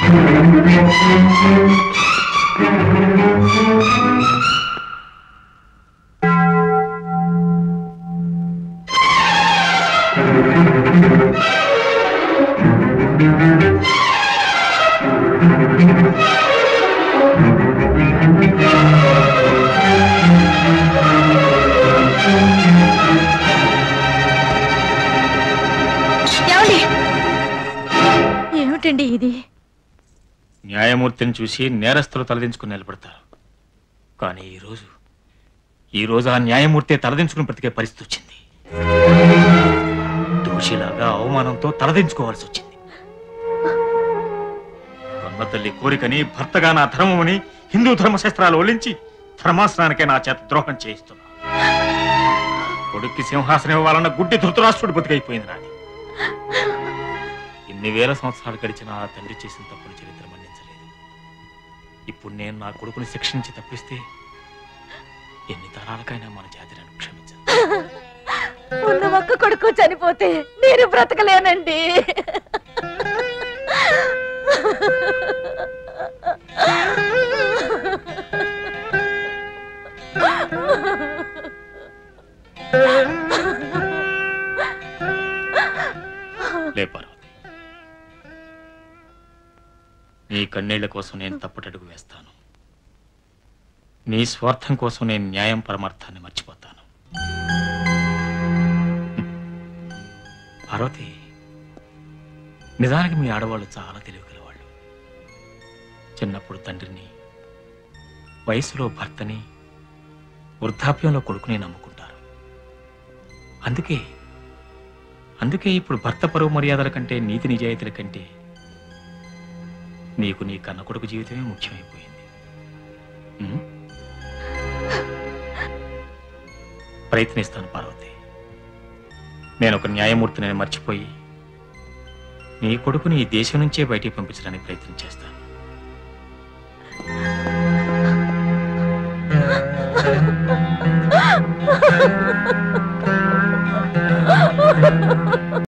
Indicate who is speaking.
Speaker 1: ఏమండి ఏమిటండి ఇది
Speaker 2: న్యాయమూర్తిని చూసి నేరస్తులు తలదించుకుని నిలబడతారు కానీ ఈరోజు ఈరోజు ఆ న్యాయమూర్తి తలదించుకుని బ్రతికే పరిస్థితి వచ్చింది దోషిలాగా అవమానంతో తలదించుకోవాల్సి వచ్చింది కన్న తల్లి కోరికని భర్తగా నా ధర్మమని హిందూ ధర్మశాస్త్రాలు ఒలించి ధర్మాసనానికే నా చేత ద్రోహం చేయిస్తున్నా కొడుక్కి సింహాసనం ఇవ్వాలన్న గుడ్డి ధృతరాష్ట్రుడు బతికైపోయింది నాది ఎన్ని వేల సంవత్సరాలు గడిచిన ఆ తండ్రి చేసిన తప్పుల చరిత్ర మన్నించలేదు ఇప్పుడు నేను నా కొడుకుని శిక్షించి తప్పిస్తే ఎన్ని తరాలకైనా మన జాతి నన్ను క్షమించదు
Speaker 1: ఉన్న ఒక్క కొడుకు చనిపోతే నేను బ్రతకలేనండి
Speaker 2: లే పార్వతి నీ కన్నీళ్ల కోసం నేను తప్పటడుగు వేస్తాను నీ స్వార్థం కోసం నేను న్యాయం పరమార్థాన్ని మర్చిపోతాను పార్వతి నిజానికి మీ ఆడవాళ్ళు చాలా తెలివిగలవాళ్ళు చిన్నప్పుడు తండ్రిని వయసులో భర్తని వృద్ధాప్యంలో కొడుకుని నమ్ముకుంటారు అందుకే అందుకే ఇప్పుడు భర్త పరువు మర్యాదల కంటే నీతి నిజాయితీల కంటే నీకు నీ కన్న కొడుకు జీవితమే ముఖ్యమైపోయింది ఉం? ప్రయత్నిస్తాను పార్వతి నేను ఒక న్యాయమూర్తిని మర్చిపోయి నీ కొడుకుని ఈ దేశం నుంచే బయటికి పంపించడానికి ప్రయత్నం చేస్తాను